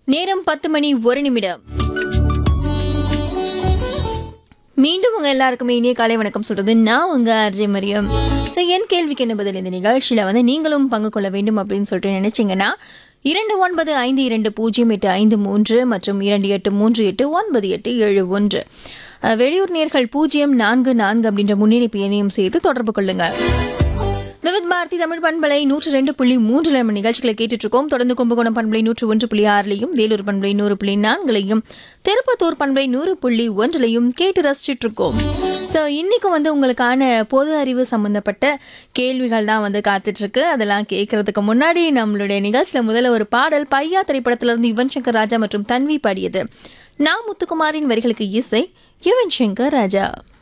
நேரம் பத்து மணி ஒரு நிமிடம் மீண்டும் உங்க எல்லாருக்குமே இனிய காலை வணக்கம் சொல்றது நான் உங்க அர்ஜய் மரியம் ஸோ என் கேள்விக்கு என்ன பதில் இந்த நிகழ்ச்சியில வந்து நீங்களும் பங்கு கொள்ள வேண்டும் அப்படின்னு சொல்லிட்டு நினைச்சீங்கன்னா இரண்டு ஒன்பது ஐந்து இரண்டு பூஜ்ஜியம் எட்டு ஐந்து மூன்று மற்றும் இரண்டு எட்டு மூன்று எட்டு ஒன்பது எட்டு ஏழு ஒன்று அஹ், வெளியூர் நேர்கள் பூஜ்ஜியம் நான்கு நான்கு அப்படின்ற முன்னிணைப்பு எண்ணையும் சேர்த்து தொடர்பு கொள்ளுங்க விவித் பாரதி தமிழ் பண்பலை நூற்று ரெண்டு புள்ளி மூன்றுல நம்ம நிகழ்ச்சிகளை கேட்டுட்டு இருக்கோம் தொடர்ந்து கும்பகோணம் பண்பலை நூற்று ஒன்று புள்ளி ஆறுலையும் வேலூர் பண்பலை நூறு புள்ளி நான்குலையும் திருப்பத்தூர் பண்பலை நூறு புள்ளி ஒன்றுலையும் கேட்டு ரசிச்சுட்டு இருக்கோம் ஸோ இன்னைக்கு வந்து உங்களுக்கான பொது அறிவு சம்பந்தப்பட்ட கேள்விகள் தான் வந்து காத்துட்டு இருக்கு அதெல்லாம் கேட்கறதுக்கு முன்னாடி நம்மளுடைய நிகழ்ச்சியில முதல்ல ஒரு பாடல் பையா திரைப்படத்துல இருந்து யுவன் சங்கர் ராஜா மற்றும் தன்வி பாடியது நா முத்துக்குமாரின் வரிகளுக்கு இசை யுவன் சங்கர் ராஜா